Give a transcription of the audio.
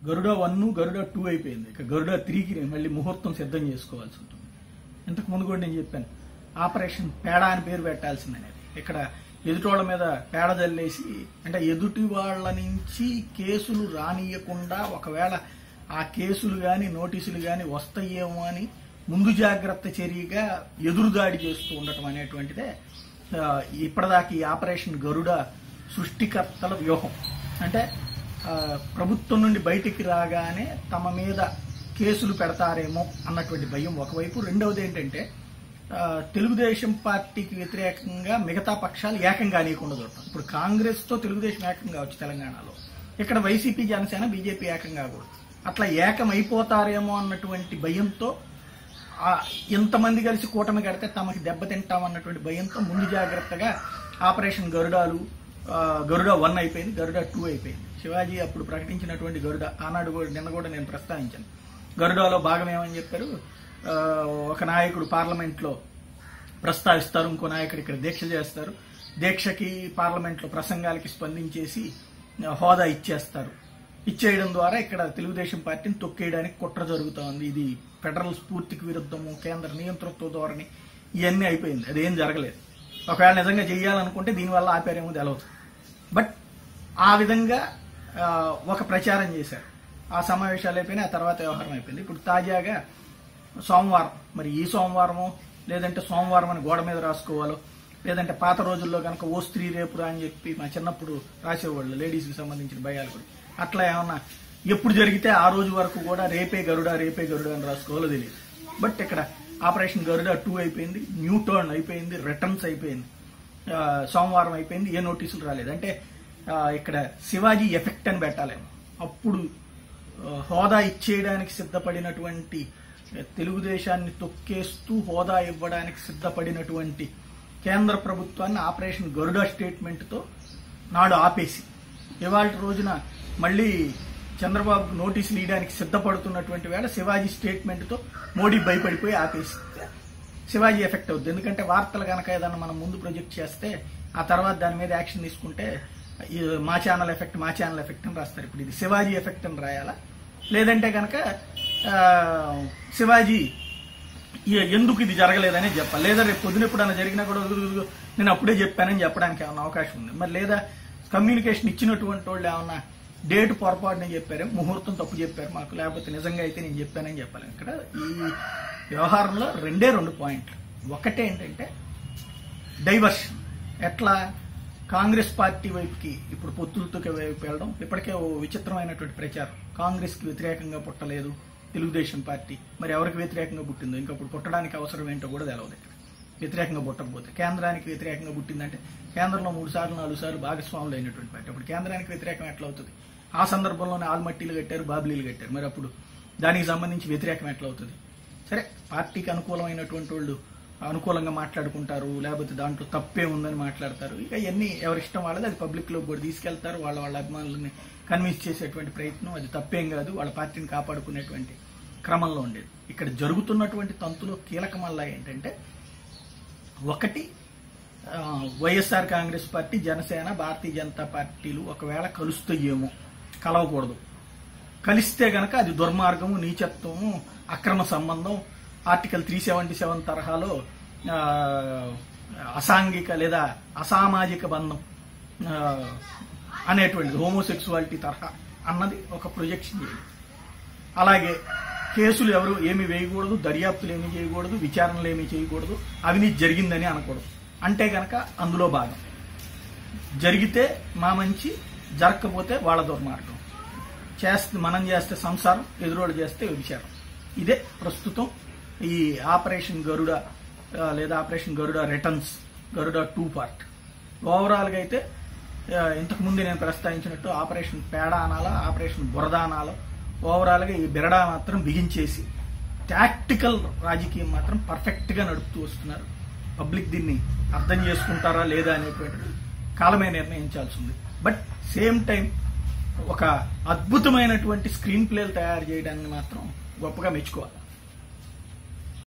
గరుడ one గరుడ two అయిపోయింది ఇక గరుడ త్రీకి మళ్ళీ ముహూర్తం సిద్ధం చేసుకోవాల్సి ఉంటుంది ఇంతకు ముందు కూడా నేను చెప్పాను ఆపరేషన్ పేడ అని పేరు పెట్టాల్సిందనేది ఇక్కడ ఎదుటోళ్ళ మీద పేడ జల్లేసి అంటే ఎదుటి వాళ్ళ నుంచి కేసులు రానియకుండా ఒకవేళ ఆ కేసులు గాని నోటీసులు గాని వస్తాయేమో అని ముందు జాగ్రత్త చర్యగా ఎదురుదాడి చేస్తూ ఉండటం అనేటువంటిదే ఆ, ఇప్పటిదాకా ఈ ఆపరేషన్ గరుడ సృష్టికర్తల వ్యూహం అంటే ఆ, ప్రభుత్వం నుండి బయటికి రాగానే తమ మీద కేసులు పెడతారేమో అన్నటువంటి భయం ఒకవైపు రెండవది ఏంటంటే ఆ, తెలుగుదేశం పార్టీకి వ్యతిరేకంగా మిగతా పక్షాలు ఏకం కానీయకుండా చూడటం ఇప్పుడు కాంగ్రెస్ తో తెలుగుదేశం ఏకం కావచ్చు తెలంగాణలో ఇక్కడ వైసీపీ జనసేన బీజేపీ ఏకం కాకూడదు అట్లా ఏకం అయిపోతారేమో అన్నటువంటి భయంతో ఆ ఇంతమంది కలిసి కూటమి కడితే తమకి దెబ్బతింటాం అన్నటువంటి భయంతో ముందు జాగ్రత్తగా ఆపరేషన్ గరుడాలు ఆ, గరుడ వన్ అయిపోయింది గరుడ టూ అయిపోయింది శివాజీ అప్పుడు ప్రకటించినటువంటి గరుడ ఆనాడు కూడా నిన్న కూడా నేను ప్రస్తావించాను గరుడాలో భాగం ఏమని చెప్పారు ఆ, ఒక నాయకుడు పార్లమెంట్ లో ప్రస్తావిస్తారు ఇంకో నాయకుడు ఇక్కడ దీక్ష చేస్తారు దీక్షకి పార్లమెంట్ లో ప్రసంగాలకి స్పందించేసి ఆ, హోదా ఇచ్చేస్తారు ఇచ్చేయడం ద్వారా ఇక్కడ తెలుగుదేశం పార్టీని తొక్కేయడానికి కుట్ర జరుగుతా ఉంది ఇది ఫెడరల్ స్ఫూర్తికి విరుద్ధము కేంద్ర నియంతృత్వ ధోరణి ఇవన్నీ అయిపోయింది అదేం జరగలేదు ఒకవేళ నిజంగా చేయాలనుకుంటే దీనివల్ల ఆపేరేమో తెలవదు బట్ ఆ విధంగా ఆ, ఒక ప్రచారం చేశారు ఆ సమావేశాలు అయిపోయినాయి ఆ తర్వాత వ్యవహారం అయిపోయింది ఇప్పుడు తాజాగా సోమవారం మరి ఈ సోమవారమో లేదంటే సోమవారం అని గోడ మీద రాసుకోవాలో లేదంటే పాత రోజుల్లో కనుక ఓ స్త్రీ రేపురా అని చెప్పి మా చిన్నప్పుడు రాసేవాళ్ళు లేడీస్కి సంబంధించిన భయాలు కూడా అట్లా ఏమన్నా ఎప్పుడు జరిగితే ఆ రోజు వరకు కూడా రేపే గరుడ రేపే గరుడ అని రాసుకోవాలో తెలియదు బట్ ఇక్కడ ఆపరేషన్ గరుడ టూ అయిపోయింది న్యూ టర్న్ అయిపోయింది రిటర్న్స్ అయిపోయింది ఆ, సోమవారం అయిపోయింది ఏ నోటీసులు రాలేదు అంటే ఆ, ఇక్కడ శివాజీ ఎఫెక్ట్ అని పెట్టాలేమో అప్పుడు ఆ, హోదా ఇచ్చేయడానికి సిద్ధపడినటువంటి ఆ, తెలుగుదేశాన్ని తొక్కేస్తూ హోదా ఇవ్వడానికి సిద్ధపడినటువంటి కేంద్ర ప్రభుత్వాన్ని ఆపరేషన్ గరుడ స్టేట్మెంట్ తో నాడు ఆపేసి ఇవాళ రోజున మళ్ళీ చంద్రబాబుకు నోటీసులు ఇవ్వడానికి సిద్ధపడుతున్నటువంటి వేళ శివాజీ స్టేట్మెంట్ తో మోడీ భయపడిపోయి ఆపేసి శివాజీ ఎఫెక్ట్ అవుద్ది ఎందుకంటే వార్తలు కనుక ఏదన్నా మనం ముందు ప్రొజెక్ట్ చేస్తే ఆ తర్వాత దాని మీద యాక్షన్ తీసుకుంటే ఈ మా ఛానల్ ఎఫెక్ట్ మా ఛానల్ ఎఫెక్ట్ అని రాస్తారు ఇప్పుడు ఇది శివాజీ ఎఫెక్ట్ అని రాయాలా లేదంటే కనుక ఆ, శివాజీ ఈ- ఎందుకు ఇది జరగలేదని చెప్పాలి లేదా రేపు పొద్దున ఎప్పుడన్నా జరిగినా కూడా "ఉదుగు, ఉదుగు, నేను అప్పుడే చెప్పానని చెప్పడానికి ఏమన్నా అవకాశం ఉంది మరి లేదా కమ్యూనికేషన్ ఇచ్చినటువంటి వాళ్ళు ఏమన్నా డేట్ పొరపాటునే చెప్పారు ముహూర్తం తప్పు చెప్పారు మాకు లేకపోతే నిజంగా అయితే నేను చెప్పానని చెప్పాలి ఇక్కడ ఈ వ్యవహారంలో రెండే రెండు పాయింట్లు ఒకటే ఏంటంటే డైవర్షన్ ఎట్లా కాంగ్రెస్ పార్టీ వైపుకి ఇప్పుడు పొత్తులతో వైపు వెళ్ళడం ఇప్పటికే ఓ విచిత్రమైనటువంటి ప్రచారం కాంగ్రెస్ కి వ్యతిరేకంగా పుట్టలేదు తెలుగుదేశం పార్టీ మరి ఎవరికి వ్యతిరేకంగా పుట్టిందో ఇంకా ఇప్పుడు పుట్టడానికి అవసరం ఏంటో కూడా తెలవదు ఇక్కడ వ్యతిరేకంగా పుట్టకపోతే కేంద్రానికి వ్యతిరేకంగా పుట్టిందంటే కేంద్రంలో మూడు సార్లు నాలుగు సార్లు భాగస్వాములు అయినటువంటి పార్టీ అప్పుడు కేంద్రానికి వ్యతిరేకం ఎట్లా అవుతుంది ఆ సందర్భంలోనే ఆల్మట్టీలు కట్టారు బాబ్లీలు కట్టారు మరి అప్పుడు దానికి సంబంధించి వ్యతిరేకం ఎట్లా అవుతుంది సరే పార్టీకి అనుకూలమైనటువంటి వాళ్ళు అనుకూలంగా మాట్లాడుకుంటారు లేకపోతే దాంట్లో తప్పే ఉందని మాట్లాడతారు ఇక ఇవన్నీ ఎవరిష్టం వాళ్ళది అది పబ్లిక్ లో కూడా తీసుకెళ్తారు వాళ్ళ వాళ్ళ అభిమానులని కన్విన్స్ చేసేటువంటి ప్రయత్నం అది తప్పేం కాదు వాళ్ళ పార్టీని కాపాడుకునేటువంటి క్రమంలో ఉండేది ఇక్కడ జరుగుతున్నటువంటి తంతులో కీలకమల్లా ఏంటంటే ఒకటి ఆ, వైఎస్ఆర్ కాంగ్రెస్ పార్టీ జనసేన భారతీయ జనతా పార్టీలు ఒకవేళ కలుస్తాయేమో కలవకూడదు కలిస్తే గనక అది దుర్మార్గము నీచత్వము అక్రమ సంబంధం ఆర్టికల్ త్రీ సెవెంటీ సెవెన్ తరహాలో ఆ, అసాంఘిక లేదా అసామాజిక బంధం ఆ, అనేటువంటిది హోమోసెక్సువాలిటీ తరహా అన్నది ఒక ప్రొజెక్షన్ చేయాలి అలాగే కేసులు ఎవరు ఏమి వేయకూడదు దర్యాప్తులు ఏమి చేయకూడదు విచారణలు ఏమి చేయకూడదు అవినీతి జరిగిందని అనకూడదు అంటే గనక అందులో భాగం జరిగితే మా మంచి జరగకపోతే వాళ్ళ దుర్మార్గం చేస్తే మనం చేస్తే సంసారం ఎదురోళ్ళు చేస్తే విచారం ఇదే ప్రస్తుతం ఈ ఆపరేషన్ గరుడ ఆ, లేదా operation Garuda returns Garuda two part overall గా అయితే ఆ, ఇంతకు ముందు నేను ప్రస్తావించినట్టు ఆపరేషన్ పేడ అనాలా ఆపరేషన్ బురద అనాలా ఓవరాల్ గా ఈ బిరడా మాత్రం బిగించేసి టాక్టికల్ రాజకీయం మాత్రం పర్ఫెక్ట్ గా నడుపుతూ వస్తున్నారు పబ్లిక్ దీన్ని అర్థం చేసుకుంటారా లేదా అనేటువంటి కాలమే నిర్ణయించాల్సి ఉంది బట్ సేమ్ టైం ఒక అద్భుతమైనటువంటి స్క్రీన్ ప్లేలు తయారు చేయడాన్ని మాత్రం గొప్పగా మెచ్చుకోవాలి